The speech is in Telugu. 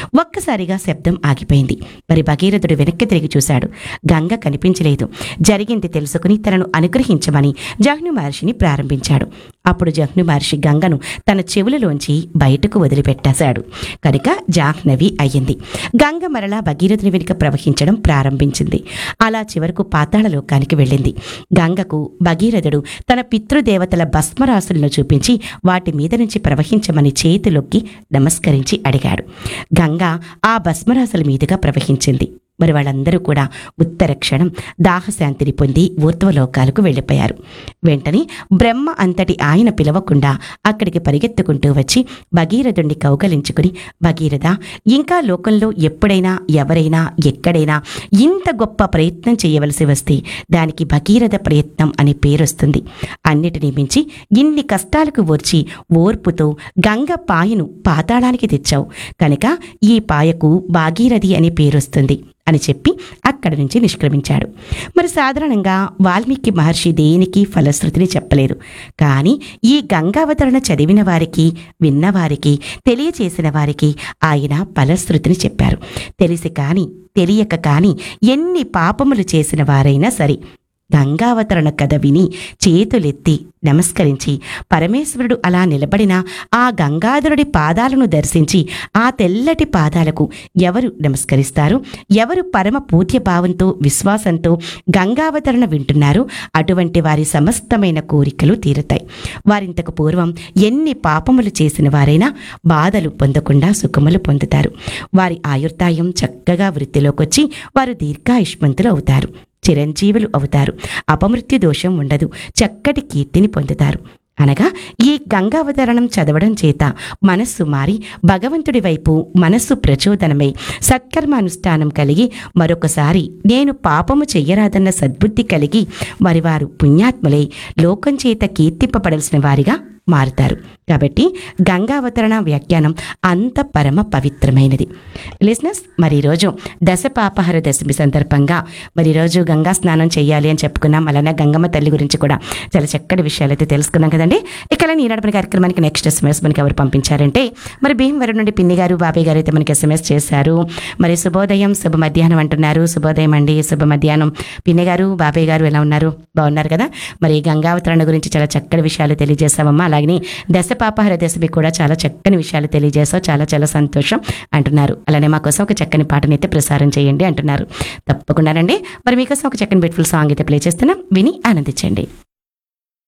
ఒక్కసారిగా శబ్దం ఆగిపోయింది మరి భగీరథుడు వెనక్కి తిరిగి చూశాడు గంగ కనిపించలేదు జరిగింది తెలుసుకుని తనను అనుగ్రహించమని జహ్ను మహర్షిని ప్రారంభించాడు అప్పుడు జహ్ను మహర్షి గంగను తన చెవులలోంచి బయటకు వదిలిపెట్టేశాడు కనుక జాహ్నవి అయ్యింది గంగ మరలా భగీరథుని వెనుక ప్రవహించడం ప్రారంభించింది అలా చివరకు పాతాళలోకానికి వెళ్ళింది గంగకు భగీరథుడు తన పితృదేవతల భస్మరాశులను చూపించి వాటి మీద నుంచి ప్రవహించమని చేతులొక్కి నమస్కరించి అడిగాడు గంగ ఆ భస్మరాశుల మీదుగా ప్రవహించింది మరి వాళ్ళందరూ కూడా ఉత్తర క్షణం దాహశాంతిని పొంది ఊర్ధ్వలోకాలకు వెళ్ళిపోయారు వెంటనే బ్రహ్మ అంతటి ఆయన పిలవకుండా అక్కడికి పరిగెత్తుకుంటూ వచ్చి భగీరథుణ్ణి కౌగలించుకుని భగీరథ ఇంకా లోకంలో ఎప్పుడైనా ఎవరైనా ఎక్కడైనా ఇంత గొప్ప ప్రయత్నం చేయవలసి వస్తే దానికి భగీరథ ప్రయత్నం అనే పేరొస్తుంది అన్నిటినీ మించి ఇన్ని కష్టాలకు ఓర్చి ఓర్పుతో గంగ పాయను పాతాళానికి తెచ్చావు కనుక ఈ పాయకు భాగీరథి అనే పేరొస్తుంది అని చెప్పి అక్కడి నుంచి నిష్క్రమించాడు మరి సాధారణంగా వాల్మీకి మహర్షి దేనికి ఫలశ్రుతిని చెప్పలేదు కానీ ఈ గంగావతరణ చదివిన వారికి విన్నవారికి తెలియచేసిన వారికి ఆయన ఫలశ్రుతిని చెప్పారు తెలిసి కాని తెలియక కాని ఎన్ని పాపములు చేసిన వారైనా సరే గంగావతరణ కథ విని చేతులెత్తి నమస్కరించి పరమేశ్వరుడు అలా నిలబడిన ఆ గంగాధరుడి పాదాలను దర్శించి ఆ తెల్లటి పాదాలకు ఎవరు నమస్కరిస్తారు ఎవరు పరమ పూజ్య భావంతో విశ్వాసంతో గంగావతరణ వింటున్నారో అటువంటి వారి సమస్తమైన కోరికలు తీరుతాయి వారింతకు పూర్వం ఎన్ని పాపములు చేసిన వారైనా బాధలు పొందకుండా సుఖములు పొందుతారు వారి ఆయుర్దాయం చక్కగా వృత్తిలోకొచ్చి వారు దీర్ఘాయుష్మంతులు అవుతారు చిరంజీవులు అవుతారు అపమృత్యు దోషం ఉండదు చక్కటి కీర్తిని పొందుతారు అనగా ఈ గంగావతరణం చదవడం చేత మనస్సు మారి భగవంతుడి వైపు మనస్సు ప్రచోదనమై సత్కర్మానుష్ఠానం కలిగి మరొకసారి నేను పాపము చెయ్యరాదన్న సద్బుద్ధి కలిగి మరి వారు పుణ్యాత్ములై లోకం చేత కీర్తింపబడాల్సిన వారిగా మారుతారు కాబట్టి గంగావతరణ వ్యాఖ్యానం అంత పరమ పవిత్రమైనది లిస్నెస్ మరి ఈరోజు దశపాపహర దశమి సందర్భంగా మరి ఈరోజు గంగా స్నానం చేయాలి అని చెప్పుకున్నాం అలానే గంగమ్మ తల్లి గురించి కూడా చాలా చక్కటి విషయాలు అయితే తెలుసుకున్నాం కదండి ఇక అలానే ఈనాడు మన కార్యక్రమానికి నెక్స్ట్ ఎస్ఎంఎస్ మనకి ఎవరు పంపించారంటే మరి భీమవరం నుండి పిన్ని గారు బాబాయ్ గారు అయితే మనకి ఎస్ఎంఎస్ చేశారు మరి శుభోదయం శుభ మధ్యాహ్నం అంటున్నారు శుభోదయం అండి శుభ మధ్యాహ్నం పిన్ని గారు బాబాయ్ గారు ఎలా ఉన్నారు బాగున్నారు కదా మరి గంగావతరణ గురించి చాలా చక్కటి విషయాలు తెలియజేశామమ్మా అలాగే దశపాపహర దశమి కూడా చాలా చక్కని విషయాలు తెలియజేసావు చాలా చాలా సంతోషం అంటున్నారు అలానే మా కోసం ఒక చక్కని పాటని అయితే ప్రసారం చేయండి అంటున్నారు తప్పకుండానండి మరి మీకోసం ఒక చక్కని బ్యూటిఫుల్ సాంగ్ అయితే ప్లే చేస్తున్నాం విని ఆనందించండి